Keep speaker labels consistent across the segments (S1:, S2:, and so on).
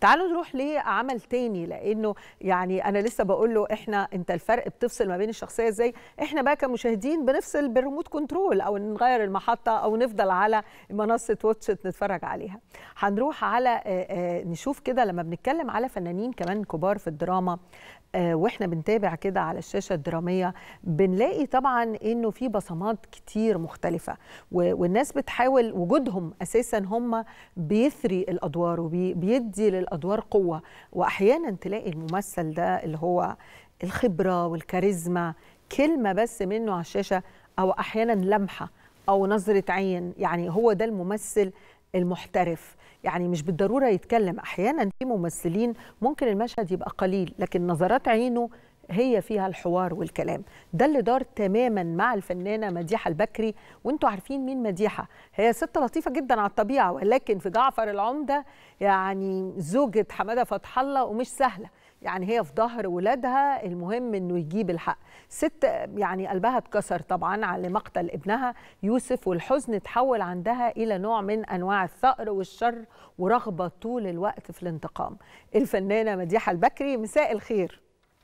S1: تعالوا نروح لعمل تاني لانه يعني انا لسه بقول له احنا انت الفرق بتفصل ما بين الشخصيه ازاي احنا بقى كمشاهدين بنفصل بالريموت كنترول او نغير المحطه او نفضل على منصه واتشت نتفرج عليها هنروح على نشوف كده لما بنتكلم على فنانين كمان كبار في الدراما واحنا بنتابع كده على الشاشه الدراميه بنلاقي طبعا انه في بصمات كتير مختلفه والناس بتحاول وجودهم اساسا هم بيثري الادوار وبيدي للادوار قوه واحيانا تلاقي الممثل ده اللي هو الخبره والكاريزما كلمه بس منه على الشاشه او احيانا لمحه او نظره عين يعني هو ده الممثل المحترف يعني مش بالضروره يتكلم احيانا في ممثلين ممكن المشهد يبقى قليل لكن نظرات عينه هي فيها الحوار والكلام ده اللي دار تماما مع الفنانه مديحه البكري وانتوا عارفين مين مديحه هي ست لطيفه جدا على الطبيعه ولكن في جعفر العمده يعني زوجة حماده فتح الله ومش سهله يعني هي في ظهر ولادها المهم انه يجيب الحق ست يعني قلبها اتكسر طبعا على مقتل ابنها يوسف والحزن اتحول عندها الى نوع من انواع الثأر والشر ورغبه طول الوقت في الانتقام الفنانه مديحه البكري مساء الخير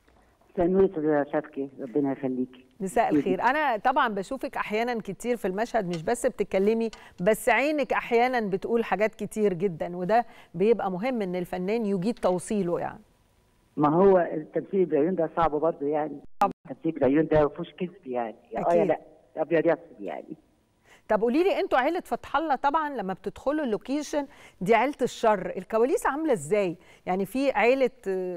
S2: تنويت يا شفكي ربنا يخليكي
S1: مساء الخير انا طبعا بشوفك احيانا كتير في المشهد مش بس بتتكلمي بس عينك احيانا بتقول حاجات كتير جدا وده بيبقى مهم ان الفنان يجيد توصيله يعني
S2: ما هو التمثيل بالعيون ده صعب برضه يعني التمثيل بالعيون ده ما فيهوش كذب يعني اه يا لا ابيض ياسود يعني
S1: طب قولي لي انتوا عيله فتح الله طبعا لما بتدخلوا اللوكيشن دي عيله الشر الكواليس عامله ازاي يعني في عيله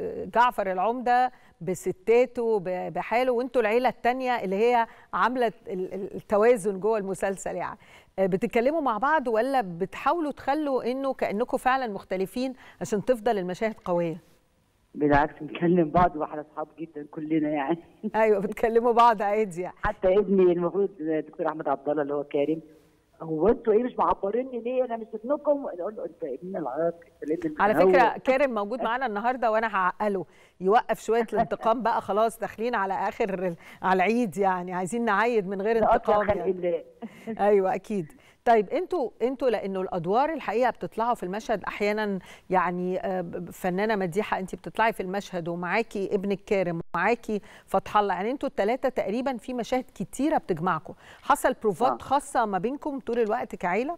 S1: جعفر العمده بستاته بحاله وانتوا العيله الثانيه اللي هي عامله التوازن جوه المسلسل يعني بتتكلموا مع بعض ولا بتحاولوا تخلوا انه كانكم فعلا مختلفين عشان تفضل المشاهد قويه
S2: بالعكس بنكلم بعض واحنا اصحاب جدا كلنا يعني
S1: ايوه بتكلموا بعض عادي يعني
S2: حتى ابني المفروض دكتور احمد عبد الله اللي هو كارم هو انتوا ايه مش معبريني ليه انا مش ابنكم اقول له انت ابننا العياط
S1: على فكره كارم موجود معانا النهارده وانا هعقله يوقف شويه الانتقام بقى خلاص داخلين على اخر على العيد يعني عايزين نعيد من غير انتقام يعني. ايوه اكيد طيب انتوا انتوا لانه الادوار الحقيقه بتطلعوا في المشهد احيانا يعني فنانه مديحه انت بتطلعي في المشهد ومعاكي ابنك كارم ومعاكي فتح الله يعني انتوا الثلاثه تقريبا في مشاهد كتيره بتجمعكم حصل بروفات آه. خاصه ما بينكم طول الوقت كعيله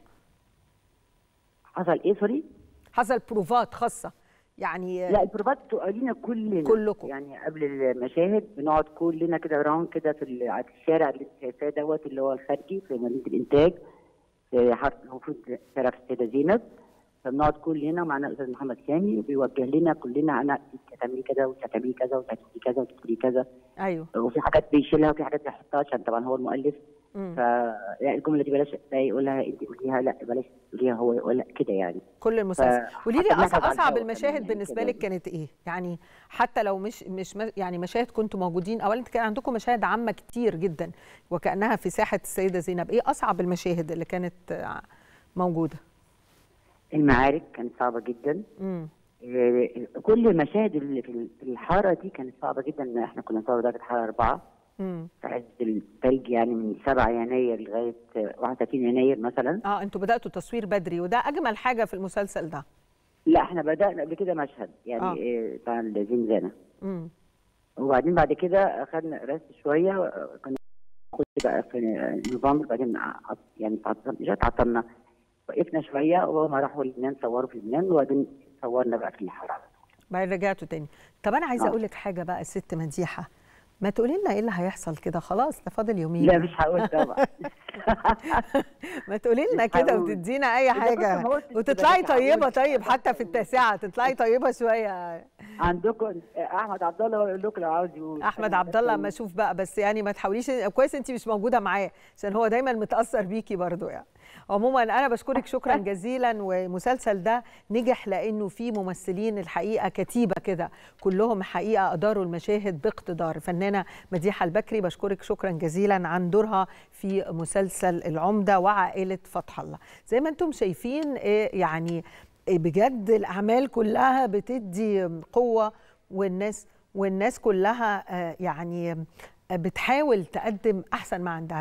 S2: حصل ايه سوري
S1: حصل بروفات خاصه يعني
S2: لا البروفات بتبقى لينا كلنا
S1: كلكم
S2: يعني قبل المشاهد بنقعد كلنا كده راوند كده في على الشارع اللي شايفاه دوت اللي هو الخارجي في مدينه الانتاج المفروض شرف السيده زينب فبنقعد كلنا ومعنا الاستاذ محمد سامي بيوجه لنا كلنا انا تعملي كذا وتعملي كذا وتعملي كذا وتقولي كذا
S1: ايوه
S2: وفي حاجات بيشيلها وفي حاجات بيحطها عشان طبعا هو المؤلف ف الجمله دي بلاش يقولها انت قوليها لا بلاش تقوليها هو ولا كده يعني
S1: كل المسلسل قولي لي اصعب المشاهد بالنسبه لك كانت ايه؟ يعني حتى لو مش مش يعني مشاهد كنتوا موجودين اولا كان عندكم مشاهد عامه كتير جدا وكانها في ساحه السيده زينب، ايه اصعب المشاهد اللي كانت موجوده؟
S2: المعارك كانت صعبه جدا
S1: امم
S2: كل المشاهد اللي في الحاره دي كانت صعبه جدا احنا كنا نصور درجه حراره اربعه
S1: امم
S2: في عز الثلج يعني من 7 يناير لغايه 31 يناير مثلا
S1: اه انتوا بداتوا تصوير بدري وده اجمل حاجه في المسلسل ده
S2: لا احنا بدانا قبل كده مشهد يعني آه. بتاع الزنزانه
S1: امم
S2: وبعدين بعد كده اخذنا ريست شويه كنا نخش بقى في نوفمبر بعدين يعني مش اتعطلنا وقفنا شويه وهم راحوا لبنان صوروا في لبنان وبعدين صورنا بقى في الحراره
S1: بعدين رجعتوا تاني طب انا عايزه اقول لك حاجه بقى الست مديحه ما تقولي لنا ايه اللي هيحصل كده خلاص ده فاضل يومين
S2: لا مش هقول طبعا
S1: ما تقولي لنا كده وتدينا اي حاجه وتطلعي طيبه طيب حتى في التاسعه تطلعي طيبه شويه
S2: عندكم احمد عبد الله يقول لكم لو عاوز يقول
S1: احمد عبد الله ما اشوف بقى بس يعني ما تحاوليش كويس انت مش موجوده معاه عشان هو دايما متاثر بيكي برضو يعني عموما انا بشكرك شكرا جزيلا والمسلسل ده نجح لانه فيه ممثلين الحقيقه كتيبه كده كلهم حقيقه اداروا المشاهد باقتدار فنانه مديحه البكري بشكرك شكرا جزيلا عن دورها في مسلسل العمده وعائله فتح الله زي ما انتم شايفين يعني بجد الاعمال كلها بتدي قوه والناس والناس كلها يعني بتحاول تقدم احسن ما عندها